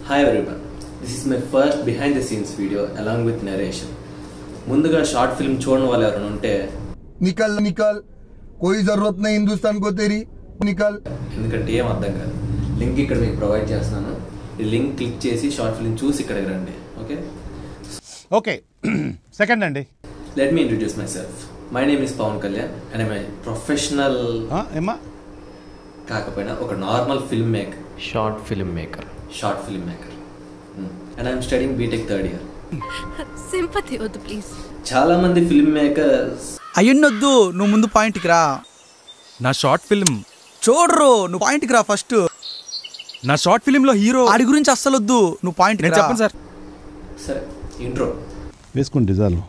Hi everyone this is my first behind the scenes video along with narration ముందుగా short film చూడని వాళ్ళు ఎవరైనా ఉంటే निकल निकल कोई जरूरत नहीं हिंदुस्तान को तेरी निकल ఎందుకంటే ఏం అర్థం కాదు లింక్ ఇక్కడ మీకు ప్రొవైడ్ చేస్తున్నాను ఈ లింక్ క్లిక్ చేసి షార్ట్ ఫిల్మ్ చూసి ఇక్కడికి రండి ఓకే ఓకే సెకండ్ అండి let me introduce myself my name is Pawan Kalyan and my professional ఆ, ఏమ్మా కాకపోయినా ఒక normal film maker short film maker short film maker and I'm studying BTech third year sympathy వద్దు please చాలా మంది film makers అయ్యున్నొద్దు నువ్వు ముందు పాయింట్కి రా నా షార్ట్ ఫిల్మ్ చూడరు నువ్వు పాయింట్కి రా ఫస్ట్ నా షార్ట్ ఫిల్మ్ లో హీరో ఆడి గురించి అస్సలొద్దు నువ్వు పాయింట్ నేను చెప్పను సార్ సరే ఇంట్రో వేసుకోండి డిజాల్వ్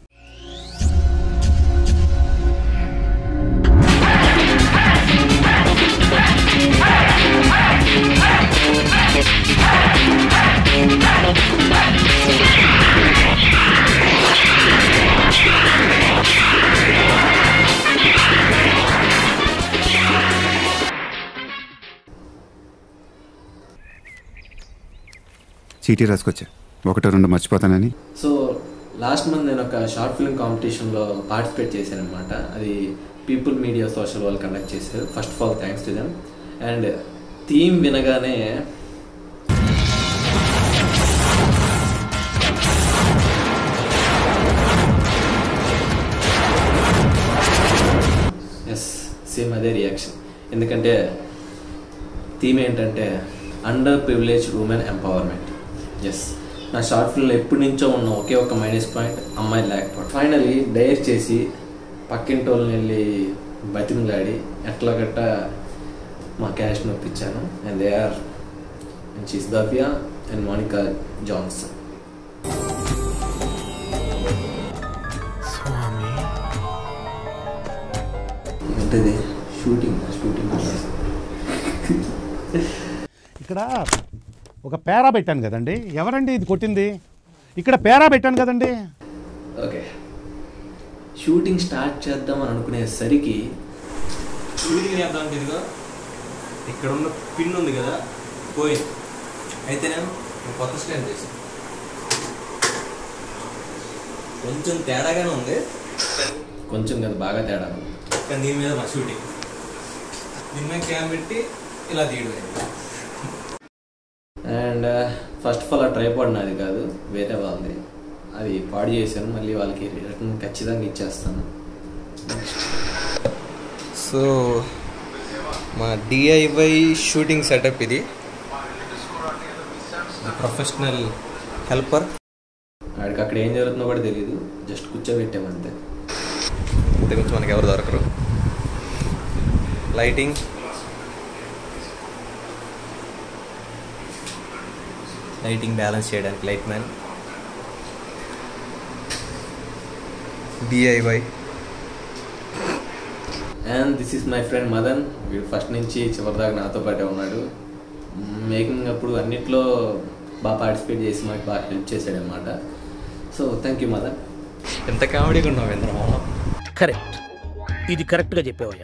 చీటీ రాసుకొచ్చా ఒకటో రెండు మర్చిపోతానని సో లాస్ట్ మంత్ నేను ఒక షార్ట్ ఫిల్మ్ కాంపిటీషన్లో పార్టిసిపేట్ చేశాను అనమాట అది పీపుల్ మీడియా సోషల్ వాళ్ళు కండక్ట్ చేశారు first of all thanks to them and theme వినగానే ఎస్ సేమ్ అదే రియాక్షన్ ఎందుకంటే థీమ్ ఏంటంటే under privilege women empowerment yes నా షార్ట్ ఫిల్మ్లో ఎప్పటి నుంచో ఉన్న ఒకే ఒక మైనస్ పాయింట్ అమ్మాయి లేకపోవడం ఫైనలీ డైర్ చేసి పక్కింటి వాళ్ళని వెళ్ళి బతిమలాడి ఎట్లా గట్ట మా క్యాష్ నొప్పించాను and they are and she's దఫియా అండ్ మోనికా జాన్సన్ ఏంటది షూటింగ్ షూటింగ్ ఇక్కడ ఒక పేరా పెట్టాను కదండి ఎవరండి ఇది కొట్టింది ఇక్కడ పేరా పెట్టాను కదండి ఓకే షూటింగ్ స్టార్ట్ చేద్దాం అని అనుకునేసరికి షూటింగ్ చేద్దాం అంటే ఇదిగో ఇక్కడ ఉన్న పిన్ ఉంది కదా పోయింది అయితే నేను ఒక కొత్త స్టాండ్ చేశాను కొంచెం తేడాగానే ఉంది కొంచెం కదా బాగా తేడా ఉంది కానీ దీని మీద మా షూటింగ్ దీని మీద క్యామ్ పెట్టి ఇలా తీయడం అండ్ ఫస్ట్ ఆఫ్ ఆల్ ఆ ట్రైపాడ్ నాది కాదు వేరే వాళ్ళది అది పాడు చేశాను మళ్ళీ వాళ్ళకి రిటర్న్ ఖచ్చితంగా ఇచ్చేస్తాను సో మా డిఐవై షూటింగ్ సెటప్ ఇది ప్రొఫెషనల్ హెల్పర్ వాడికి అక్కడ ఏం జరుగుతుందో కూడా తెలియదు జస్ట్ కూర్చోబెట్టామంతే ఇంత గురించి మనకి ఎవరు దొరకరు లైటింగ్ లైటింగ్ బ్యాలెన్స్ చేయడానికి light man DIY and this is my friend Madan వీడు ఫస్ట్ నుంచి చివరి దాకా నాతో పాటే ఉన్నాడు మేకింగ్ అప్పుడు అన్నిట్లో బాగా పార్టిసిపేట్ చేసి మాకు బాగా హెల్ప్ చేశాడనమాట సో థ్యాంక్ యూ మదన్ ఎంత కామెడీగా ఉన్నావు ఇంద్రమోహన్ కరెక్ట్ ఇది కరెక్ట్గా చెప్పావయ్యా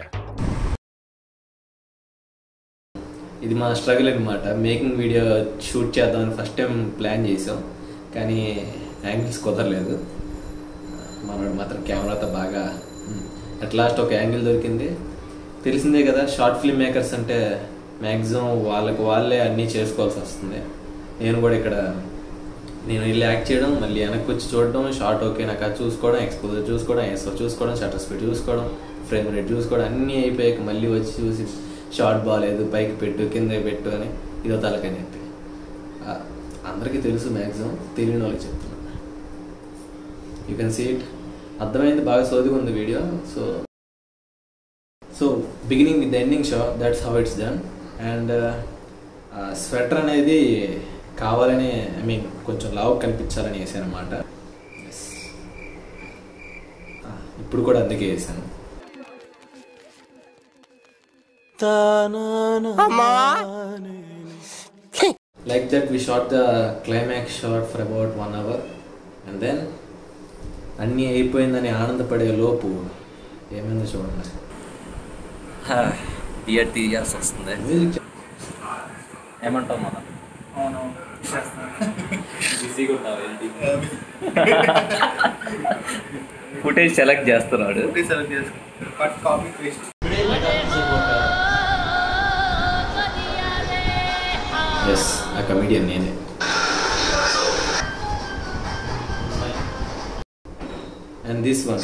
ఇది మా స్ట్రగుల్ అనమాట మేకింగ్ వీడియో షూట్ చేద్దామని ఫస్ట్ టైం ప్లాన్ చేసాం కానీ యాంగిల్స్ కుదరలేదు మనోడు మాత్రం కెమెరాతో బాగా అట్ లాస్ట్ ఒక యాంగిల్ దొరికింది తెలిసిందే కదా షార్ట్ ఫిల్మ్ మేకర్స్ అంటే మ్యాక్సిమం వాళ్ళకి వాళ్ళే అన్నీ చేసుకోవాల్సి వస్తుంది నేను కూడా ఇక్కడ నేను వెళ్ళి యాక్ట్ చేయడం మళ్ళీ వెనక్కి వచ్చి చూడడం షార్ట్ ఓకే నాకు అది చూసుకోవడం ఎక్స్పోజర్ చూసుకోవడం ఎస్ఓ చూసుకోవడం షటర్ స్పీడ్ చూసుకోవడం ఫ్రేమ్ రేట్ చూసుకోవడం అన్నీ అయిపోయాక మళ్ళీ వచ్చి చూసి షార్ట్ బాగాలేదు పైకి పెట్టు కింద పెట్టు అని ఇదో తలకని చెప్పి ఆ, అందరికీ తెలుసు మ్యాక్సిమం తెలియని వాళ్ళకి చెప్తున్నాను యూ కెన్ సీ ఇట్ అర్థమైంది బాగా సోదిగా ఉంది video so so beginning with ending show that's how it's done and sweater అనేది కావాలని ఐ మీన్ కొంచెం లావు కనిపించాలని వేసాను అనమాట ఇప్పుడు కూడా అందుకే వేసాను like that we shot the climax shot for about one hour and then అన్నీ అయిపోయిందని ఆనందపడే లోపు ఏమైందో చూడండి బియర్ తీయాల్సి వస్తుంది మ్యూజిక్ ఏమంటావు మనం అవును బిజీగా ఉన్నావు ఎడిటింగ్ ఫుటేజ్ సెలెక్ట్ చేస్తున్నాడు ఎస్ ఆ కమిడియన్ నేనే and this one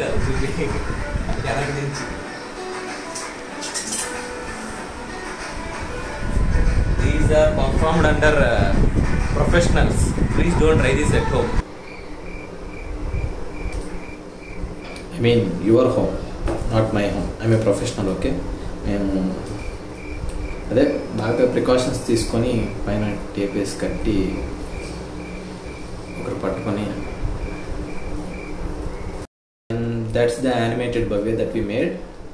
these are performed under professionals please don't try this at home I mean your home not my home I'm a professional okay మేము అదే బాగా ప్రికాషన్స్ తీసుకొని పైన tape వేసి కట్టి ఒకరు పట్టుకొని అండ్ దట్స్ ద యానిమేటెడ్ బవే that we made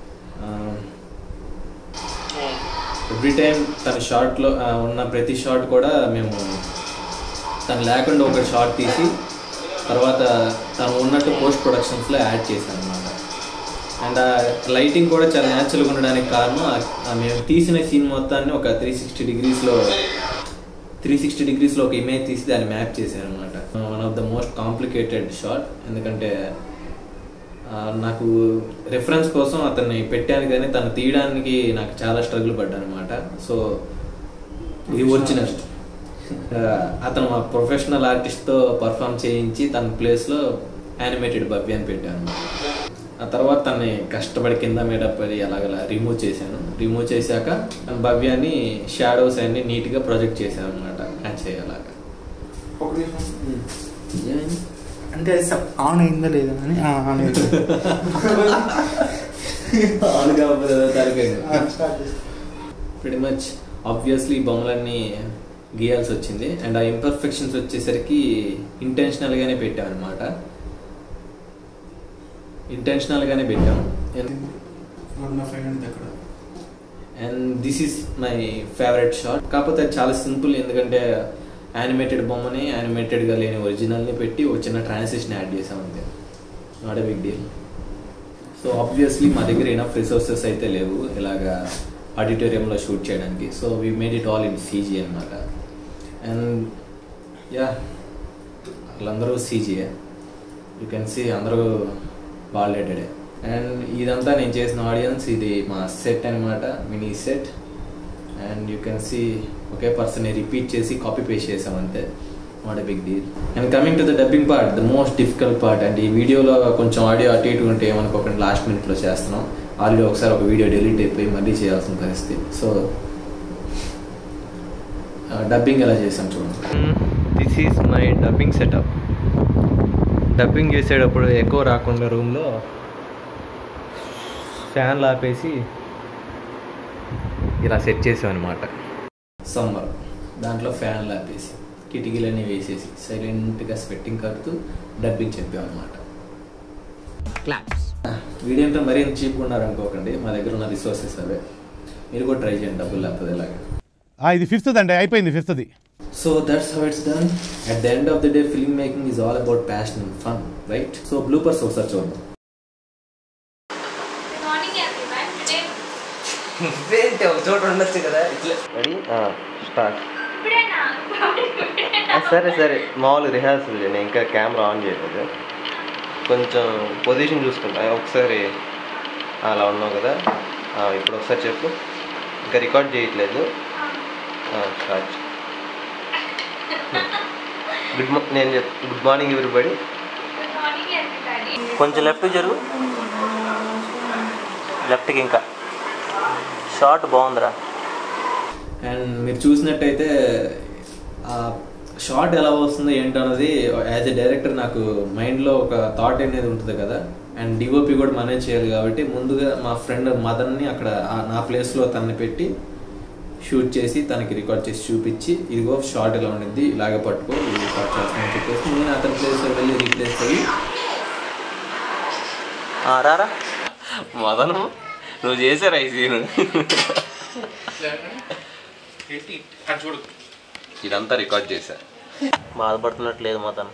every time తన షార్ట్లో ఉన్న ప్రతి షార్ట్ కూడా మేము తను లేకుండా ఒక షార్ట్ తీసి తర్వాత తను ఉన్నట్టు పోస్ట్ ప్రొడక్షన్స్లో యాడ్ చేశాను అనమాట అండ్ ఆ లైటింగ్ కూడా చాలా న్యాచురల్గా ఉండడానికి కారణం ఆ- ఆ మేము తీసిన సీన్ మొత్తాన్ని ఒక త్రీ సిక్స్టీ డిగ్రీస్లో త్రీ సిక్స్టీ డిగ్రీస్లో ఒక ఇమేజ్ తీసి దాన్ని మ్యాప్ చేశాను అనమాట one of the most complicated short ఎందుకంటే ఆ, నాకు రెఫరెన్స్ కోసం అతన్ని పెట్టాను కానీ తను తీయడానికి నాకు చాలా స్ట్రగుల్ పడ్డాను అనమాట సో ఇది ఒరిజినల్ అతను మా ప్రొఫెషనల్ ఆర్టిస్ట్తో పర్ఫామ్ చేయించి తన ప్లేస్లో యానిమేటెడ్ బబ్బి అని పెట్టాను ఆ తర్వాత తన్ని కష్టపడి కింద మీద పడి అలాగలా రిమూవ్ చేశాను రిమూవ్ చేశాక భవ్యాన్ని షాడోస్ అన్ని నీట్గా ప్రొజెక్ట్ చేశాను అనమాట మ్యాచ్ అయ్యేలాగా ఏమైంది? అంటే అది సబ్ ఆన్ అయిందా లేదా అని ఆ, ఆన్ అయింది. ఆన్ కాకపోతే అదో తలకాయ. ఆ, స్టార్ట్ చేసి. pretty మచ్ ఆబ్వియస్లీ బొమ్మలన్నీ గీయాల్సి వచ్చింది అండ్ ఆ ఇంపర్ఫెక్షన్స్ వచ్చేసరికి ఇంటెన్షనల్గానే పెట్టాం అనమాట ఇంటెన్షనల్గానే పెట్టాం నా ఫ్రెండ్ అక్కడ and this is my favourite shot కాకపోతే అది చాలా సింపుల్ ఎందుకంటే యానిమేటెడ్ బొమ్మని యానిమేటెడ్గా లేని ఒరిజినల్ని పెట్టి ఒక చిన్న ట్రాన్సిషన్ యాడ్ చేసాం అంతే not a big deal so obviously మా దగ్గర ఎనఫ్ రిసోర్సెస్ అయితే లేవు ఇలాగా ఆడిటోరియంలో షూట్ చేయడానికి so we made it all in CG అనమాట అండ్ యా వాళ్ళందరూ సీజీయే యూ కెన్ సీ అందరూ బాల్డెడెడే అండ్ ఇదంతా నేను చేసిన ఆడియన్స్ ఇది మా సెట్ అనమాట mini set and you can see ఒకే పర్సన్ రిపీట్ చేసి కాపీ పేస్ట్ చేసాం అంతే not a big deal and coming to the dubbing part the most difficult part and ఈ వీడియోలో కొంచెం ఆడియో అటు ఇటు ఉంటే ఏమనుకోకండి లాస్ట్ మినిట్లో చేస్తున్నాం ఆల్రెడీ ఒకసారి ఒక వీడియో డిలీట్ అయిపోయి మళ్ళీ చేయాల్సిన పరిస్థితి సో డబ్బింగ్ ఎలా చేసాం చూడండి this is my dubbing setup dubbing చేసేటప్పుడు ఎక్కువ రాకుండా రూమ్లో ఫ్యాన్లు ఆపేసి ఇలా సెట్ చేసాం అనమాట సమ్మర్ దాంట్లో ఫ్యాన్లు ఆపేసి కిటికీలన్నీ వేసేసి సైలెంట్గా స్వెట్టింగ్ కడుతూ డబ్బింగ్ చెప్పాం అనమాట వీడియో అంటే మరీ ఎంత చీప్గా ఉన్నారనుకోకండి మా దగ్గర ఉన్న రిసోర్సెస్ అవే మీరు కూడా ట్రై చేయండి డబ్బులు లేకపోతే ఇలాగా ఆ, ఇది ఫిఫ్త్ అండి అయిపోయింది ఫిఫ్త్ది so that's how it's done at the end of the day film making is all about passion and fun right so bloopers ఒకసారి చూద్దాం నువ్వేంటి ఒక చోట ఉండొచ్చు కదా ఇట్లా రెడీ స్టార్ట్ సరే సరే మామూలు రిహార్సల్ నేను ఇంకా కెమెరా ఆన్ చేయలేదు కొంచెం పొజిషన్ చూసుకుంటా ఒకసారి అలా ఉన్నావు కదా ఆ, ఇప్పుడు ఒకసారి చెప్పు ఇంకా రికార్డ్ చేయట్లేదు స్టార్ట్ గుడ్ మార్నింగ్ నేను చెప్ గుడ్ మార్నింగ్ ఎవరిబడి కొంచెం లెఫ్ట్ జరుగు లెఫ్ట్కి ఇంకా షార్ట్ బాగుందిరా అండ్ మీరు చూసినట్టయితే ఆ షార్ట్ ఎలా వస్తుందో ఏంటన్నది యాజ్ ఎ డైరెక్టర్ నాకు మైండ్లో ఒక థాట్ అనేది ఉంటుంది కదా అండ్ డిఓపి కూడా మేనేజ్ చేయాలి కాబట్టి ముందుగా మా ఫ్రెండ్ మదన్ని అక్కడ ఆ- నా ప్లేస్లో తనని పెట్టి షూట్ చేసి తనకి రికార్డ్ చేసి చూపించి ఇదిగో షార్ట్ ఎలా ఉండింది ఇలాగ పట్టుకో ఇది రికార్డ్ చేస్తానని చెప్పేసి నేను అతని ప్లేస్లో వెళ్ళి రీప్లేస్ అయ్యి రారా మదను నువ్వు చేసారా ఈ సీన్ ఇదంతా రికార్డ్ చేశా బాధపడుతున్నట్లేదు మదన్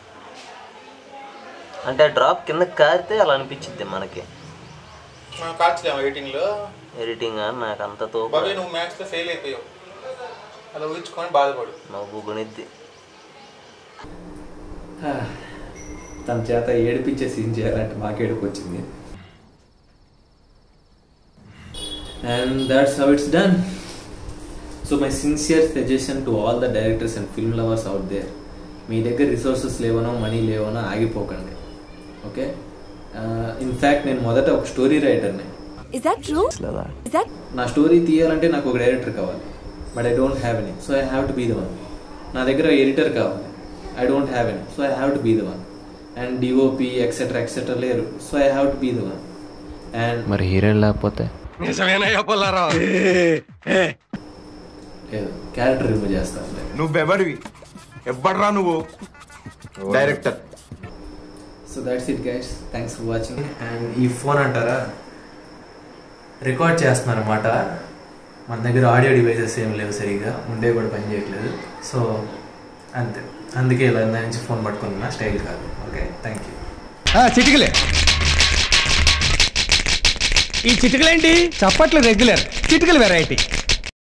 అంటే డ్రాప్ కింద కారితే అలా అనిపించింది మనకి మనం కాల్చలేము ఎడిటింగ్ లో ఎడిటింగ్ నాకు అంతతో బాబీ నువ్వు మ్యాథ్స్ లో ఫెయిల్ అయిపోయావు అలా ఊహించుకొని బాధపడు నవ్వు గుణిద్ది తన చేత ఏడిపించే సీన్ చేయాలంటే మాకు ఏడుపు వచ్చింది and that's how it's done so my sincere suggestion to all the directors and film lovers out there మీ దగ్గర రిసోర్సెస్ లేవనో మనీ లేవనో ఆగిపోకండి ఓకే ఇన్ఫ్యాక్ట్ నేను మొదట ఒక స్టోరీ రైటర్ని Is that true? Is that నా స్టోరీ తీయాలంటే నాకు ఒక డైరెక్టర్ కావాలి but I don't have any so I have to be the one నా దగ్గర ఎడిటర్ కావాలి I don't have any so I have to be the one and DOP etcetera etcetera లేరు so I have to be the one and మరి heroine లేకపోతే లేదు character remove చేస్తాను నువ్వెవడివి ఎవ్వడ్రా నువ్వు director so that's it guys thanks for watching and ఈ phone అంటారా రికార్డ్ చేస్తున్నారన్నమాట మన దగ్గర ఆడియో డివైసెస్ ఏం లేవు సరిగ్గా ఉండే కూడా పని చేయట్లేదు సో అంతే అందుకే ఇలా ఇందా నుంచి ఫోన్ పట్టుకున్నా స్టైల్ కాదు ఓకే థ్యాంక్ యూ చిటికలే ఈ చిటికలేంటి చప్పట్లు రెగ్యులర్ చిటికలు వెరైటీ